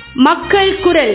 மக்கள் குரல்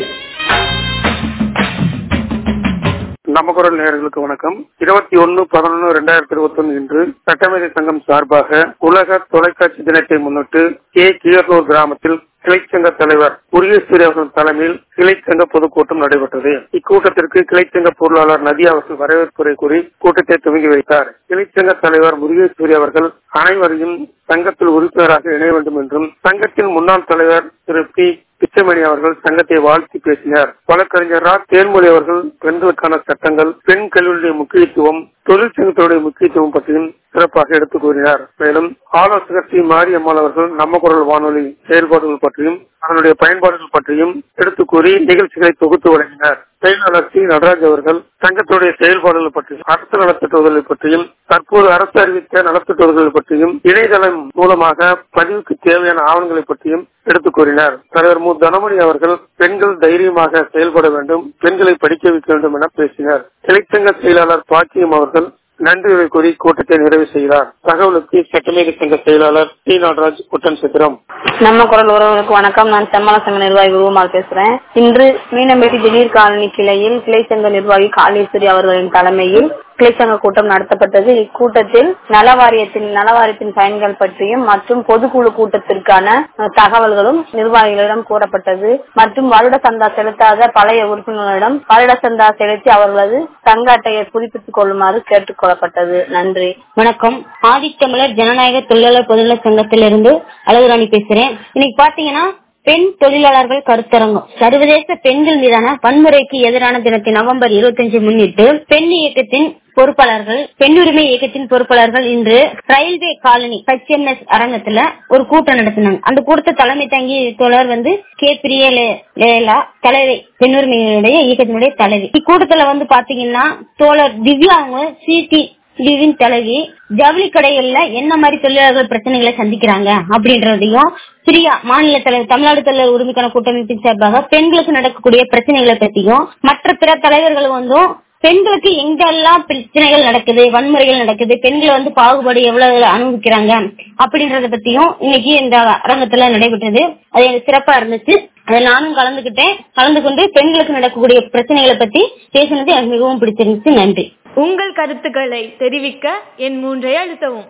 நம்ம குரல் நேயர்களுக்கு வணக்கம் இருபத்தி ஒன்னு பதினொன்னு ரெண்டாயிரத்தி இருபத்தி ஒன்னு இன்று சட்டமேதை சங்கம் சார்பாக உலக தொலைக்காட்சி தினத்தை முன்னிட்டு கே கீரனூர் கிராமத்தில் கிளைச்சங்க தலைவர் முருகேஸ்வரி அவர்கள் தலைமையில் கிளைச்சங்க பொதுக்கூட்டம் நடைபெற்றது இக்கூட்டத்திற்கு கிளைச்சங்க பொருளாளர் நதி அவர்கள் வரவேற்புரை கூறி கூட்டத்தை துவங்கி வைத்தார் கிளைச்சங்க தலைவர் முருகேஸ்வரி அவர்கள் அனைவரையும் சங்கத்தில் உறுப்பினராக இணைய வேண்டும் என்றும் சங்கத்தின் முன்னாள் தலைவர் திரு பி பிச்சைமணி அவர்கள் சங்கத்தை வாழ்த்தி பேசினார் வழக்கறிஞர் ரா தேன்மொழி அவர்கள் பெண்களுக்கான சட்டங்கள் பெண் கல்வியுடைய முக்கியத்துவம் தொழிற்சங்கத்துடைய முக்கியத்துவம் பற்றியும் சிறப்பாக எடுத்துக் கூறினார் மேலும் ஆலோசகர் சி மாரியம்மாள் அவர்கள் நம்ம குரல் வானொலி செயல்பாடுகள் பற்றியும் அதனுடைய பயன்பாடுகள் பற்றியும் எடுத்துக் கூறி நிகழ்ச்சிகளை தொகுத்து வழங்கினார் செயலாளர் சி நடராஜ் அவர்கள் சங்கத்துடைய செயல்பாடுகள் பற்றியும் அரசு நலத்திட்டங்களை பற்றியும் தற்போது அரசு அறிவித்த நலத்திட்டங்களை பற்றியும் இணையதளம் மூலமாக பதிவுக்கு தேவையான ஆவணங்களை பற்றியும் எடுத்துக் கூறினார் தலைவர் மு தனமணி அவர்கள் பெண்கள் தைரியமாக செயல்பட வேண்டும் பெண்களை படிக்க வைக்க வேண்டும் என பேசினார் கிளைச்சங்க செயலாளர் பாக்கியம் அவர்கள் நன்றி கூறி கூட்டத்தை நிறைவு செய்கிறார் தகவலுக்கு சட்டமேதை சங்க செயலாளர் டி நடராஜ் குட்டன் சித்திரம் நம்ம குரல் உறவுகளுக்கு வணக்கம் நான் செம்மல சங்க நிர்வாகி உருவமால் பேசுறேன் இன்று மீனம்பேட்டி திடீர் காலனி கிளையில் கிளை சங்க நிர்வாகி காளீஸ்வரி அவர்களின் தலைமையில் கிளைச்சங்க கூட்டம் நடத்தப்பட்டது இக்கூட்டத்தில் நலவாரியத்தின் நலவாரியத்தின் பயன்கள் பற்றியும் மற்றும் பொதுக்குழு கூட்டத்திற்கான தகவல்களும் நிர்வாகிகளிடம் கூறப்பட்டது மற்றும் வருட சந்தா செலுத்தாத பழைய உறுப்பினர்களிடம் வருட சந்தா செலுத்தி அவர்களது தங்க அட்டையை புதுப்பித்துக் கொள்ளுமாறு கேட்டுக் கொள்ளப்பட்டது நன்றி வணக்கம் ஆதித்தமிழர் ஜனநாயக தொழிலாளர் பொதுநல சங்கத்திலிருந்து அழகுராணி பேசுறேன் இன்னைக்கு பாத்தீங்கன்னா பெண் தொழிலாளர்கள் கருத்தரங்கம் சர்வதேச பெண்கள் மீதான வன்முறைக்கு எதிரான தினத்தை நவம்பர் இருபத்தஞ்சு முன்னிட்டு பெண் இயக்கத்தின் பொறுப்பாளர்கள் பெண்ணுரிமை இயக்கத்தின் பொறுப்பாளர்கள் இன்று ரயில்வே காலனி ஹெச்எம்எஸ் அரங்கத்துல ஒரு கூட்டம் நடத்தினாங்க அந்த கூட்டத்தை தலைமை தாங்கி தோழர் வந்து கே பிரிய லேலா தலைவி பெண்ணுரிமையுடைய இயக்கத்தினுடைய தலைவி இக்கூட்டத்துல வந்து பாத்தீங்கன்னா தோழர் திவ்யா அவங்க சிடி டிவின் தலைவி ஜவுளி கடைகள்ல என்ன மாதிரி தொழிலாளர்கள் பிரச்சனைகளை சந்திக்கிறாங்க அப்படின்றதையும் பிரியா மாநில தலைவர் தமிழ்நாடு தொழிலாளர் உரிமைக்கான கூட்டமைப்பின் சார்பாக பெண்களுக்கு நடக்கக்கூடிய பிரச்சனைகளை பத்தியும் மற்ற பிற தலைவர்கள் வந்தும் பெண்களுக்கு எங்கெல்லாம் பிரச்சனைகள் நடக்குது வன்முறைகள் நடக்குது பெண்களை வந்து பாகுபாடு எவ்வளவு அனுபவிக்கிறாங்க அப்படின்றத பத்தியும் இன்னைக்கு இந்த அரங்கத்துல நடைபெற்றது அது எனக்கு சிறப்பா இருந்துச்சு அதில் நானும் கலந்துகிட்டேன் கலந்து கொண்டு பெண்களுக்கு நடக்கக்கூடிய பிரச்சனைகளை பத்தி பேசினது எனக்கு மிகவும் பிடிச்சிருந்துச்சு நன்றி உங்கள் கருத்துக்களை தெரிவிக்க என் மூன்றை அழுத்தவும்